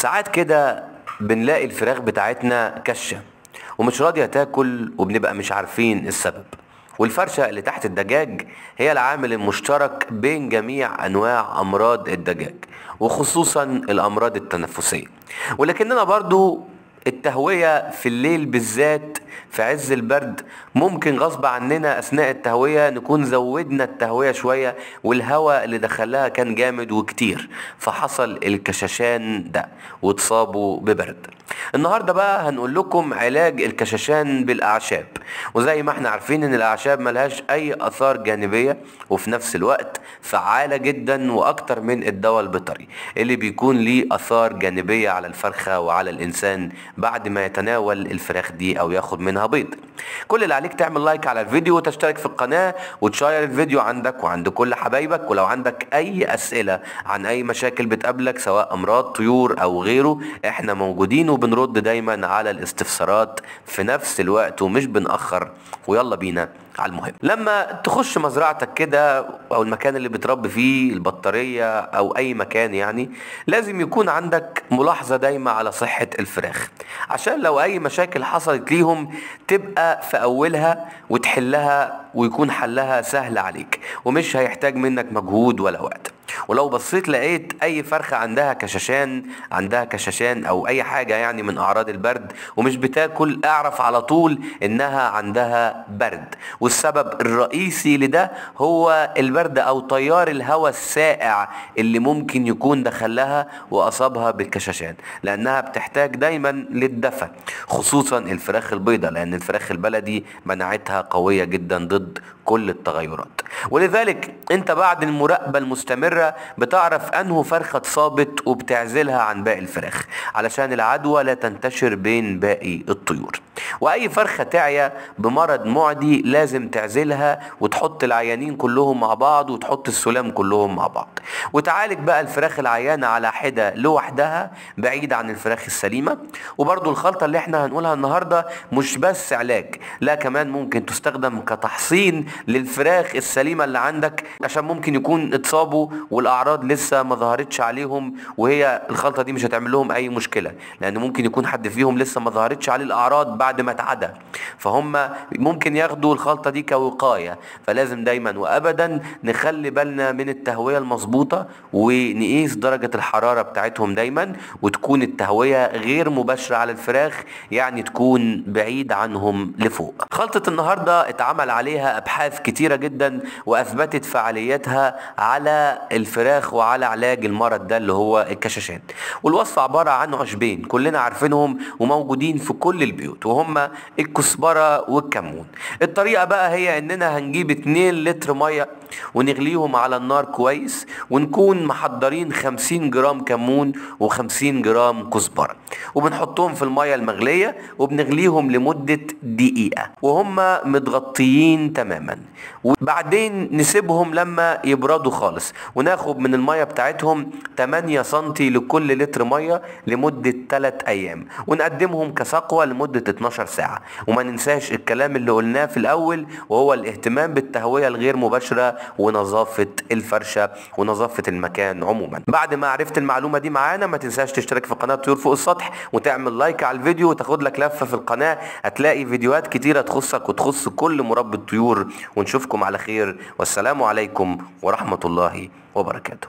ساعات كده بنلاقي الفراخ بتاعتنا كشة ومش راضية تاكل وبنبقى مش عارفين السبب والفرشة اللي تحت الدجاج هي العامل المشترك بين جميع أنواع أمراض الدجاج وخصوصا الأمراض التنفسية ولكننا برضو التهوية في الليل بالذات في عز البرد ممكن غصب عننا اثناء التهوية نكون زودنا التهوية شوية والهواء اللي دخلها كان جامد وكتير فحصل الكشاشان ده واتصابوا ببرد النهاردة بقى هنقول لكم علاج الكشاشان بالاعشاب وزي ما احنا عارفين ان الاعشاب ملهاش اي اثار جانبية وفي نفس الوقت فعالة جدا واكتر من الدواء البيطري اللي بيكون ليه اثار جانبية على الفرخة وعلى الانسان بعد ما يتناول الفراخ دي او ياخد منها بيض كل اللي عليك تعمل لايك على الفيديو وتشترك في القناة وتشير الفيديو عندك وعند كل حبايبك ولو عندك اي اسئلة عن اي مشاكل بتقابلك سواء امراض طيور او غيره احنا موجودين وبنرد دايما على الاستفسارات في نفس الوقت ومش بنأخر ويلا بينا على المهم لما تخش مزرعتك كده او المكان اللي بتربي فيه البطارية او اي مكان يعني لازم يكون عندك ملاحظة دايما على صحة الفراخ عشان لو اي مشاكل حصلت ليهم تبقى في اولها وتحلها ويكون حلها سهل عليك ومش هيحتاج منك مجهود ولا وقت ولو بصيت لقيت اي فرخة عندها كشاشان عندها كشاشان او اي حاجة يعني من اعراض البرد ومش بتاكل اعرف على طول انها عندها برد والسبب الرئيسي لده هو البرد او تيار الهواء السائع اللي ممكن يكون دخلها واصابها بالكشاشان لانها بتحتاج دايما للدفى خصوصا الفراخ البيضاء لان الفراخ البلدي مناعتها قوية جدا ضد كل التغيرات ولذلك انت بعد المراقبة المستمرة بتعرف انه فرخة اتصابت وبتعزلها عن باقي الفراخ علشان العدوى لا تنتشر بين باقي الطيور واي فرخة تعيا بمرض معدي لازم تعزلها وتحط العيانين كلهم مع بعض وتحط السلام كلهم مع بعض وتعالج بقى الفراخ العيانة على حدة لوحدها بعيد عن الفراخ السليمة وبرضو الخلطة اللي احنا هنقولها النهاردة مش بس علاج لا كمان ممكن تستخدم كتحصين للفراخ السليمة اللي عندك عشان ممكن يكون اتصابوا والاعراض لسه ما ظهرتش عليهم وهي الخلطة دي مش هتعمل لهم اي مشكلة لان ممكن يكون حد فيهم لسه ما ظهرتش عليه الاعراض بعد ما اتعدى فهم ممكن ياخدوا الخلطة دي كوقاية فلازم دايما وابدا نخلي بالنا من التهوية المظبوطة ونقيس درجة الحرارة بتاعتهم دايما وتكون التهوية غير مباشرة على الفراخ يعني تكون بعيد عنهم لفوق خلطة النهاردة اتعمل عليها ابحاث كتيرة جدا واثبتت فعاليتها على الفراخ وعلى علاج المرض ده اللي هو الكشاشات والوصفة عبارة عن عشبين كلنا عارفينهم وموجودين في كل البيوت وهم الكزبرة والكمون الطريقة بقى هي اننا هنجيب 2 لتر مية ونغليهم على النار كويس ونكون محضرين 50 جرام كمون و50 جرام كزبرة وبنحطهم في المية المغلية وبنغليهم لمدة دقيقة وهم متغطيين تماما وبعدين نسيبهم لما يبردوا خالص وناخد من المية بتاعتهم 8 سنتي لكل لتر مية لمدة 3 ايام ونقدمهم كسقوة لمدة 12 ساعة وما ننساش الكلام اللي قلناه في الاول وهو الاهتمام بالتهوية الغير مباشرة ونظافة الفرشة ونظافة المكان عموما بعد ما عرفت المعلومة دي معانا ما تنساش تشترك في قناة طيور فوق السطح وتعمل لايك على الفيديو وتاخد لك لفة في القناة هتلاقي فيديوهات كتيرة تخصك وتخص كل مربي الطيور ونشوفكم على خير والسلام عليكم ورحمة الله وبركاته